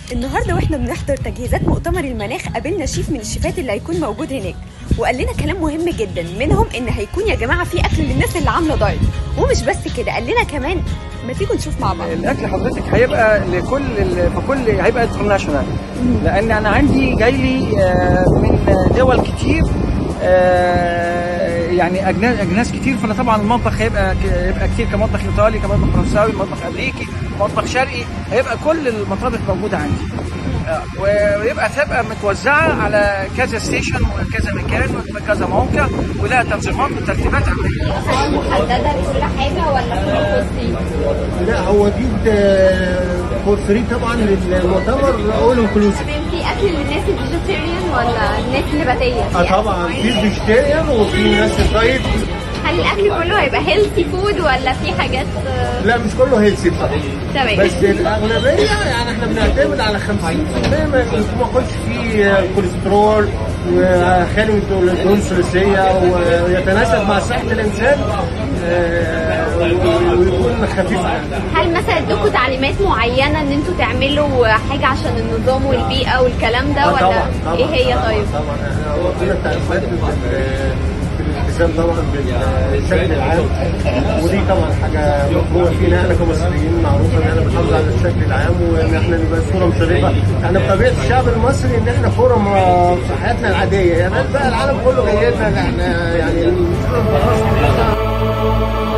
النهارده واحنا بنحضر تجهيزات مؤتمر المناخ قابلنا شيف من الشيفات اللي هيكون موجود هناك وقال لنا كلام مهم جدا منهم ان هيكون يا جماعه في اكل للناس اللي عامله دايت ومش بس كده قال لنا كمان ما تيجوا نشوف مع بعض الاكل حضرتك هيبقى لكل ال- في كل هيبقى انترناشونال لان انا عندي جاي لي آه، من دول كتير آه، يعني اجناس اجناس كتير فانا طبعا المطبخ هيبقى ك- هيبقى كتير كمطبخ ايطالي كمطبخ فرنساوي كمطبخ امريكي كمطبخ شرقي هيبقى كل المطابخ موجوده عندي آه، ويبقى تبقى متوزعه على كذا ستيشن وكذا مكان وكذا موقع ولها تنظيمات وترتيبات عمليه محدده لكل حاجه ولا كله كرسي؟ لا هو دي فور فري طبعا للمؤتمر اول انكلوسيف في اكل للناس الفيجيتيريان ولا الناس النباتيه؟ اه طبعا في فيجيتيريان وفي ناس دايت هل الاكل كله هيبقى هيلثي فود ولا في حاجات آه، لا مش كله هيلثي بصراحه تمام بس الاغلبيه يعني احنا بنعتمد على 50% ما يكونش فيه كوليسترول وخالي من الدهون الثلاثيه ويتناسب مع صحه الانسان آه، ويكون خفيف عنه هل مثلا ادوكوا تعليمات معينه ان انتوا تعملوا حاجه عشان النظام والبيئه والكلام ده آه، ولا طبعا طبعا ايه هي طيب؟ طبعا احنا وقفنا تعريفات في ال- في الالتزام طبعا بالشكل العام ودي طبعا حاجه مطلوبه فينا احنا كمصريين معروف ان احنا بنحافظ على الشكل العام وان احنا نبقى صوره مشرفه احنا بطبيعه الشعب المصري ان احنا فورم آه، في حياتنا العاديه يعني بقى العالم كله جاي لنا احنا يعني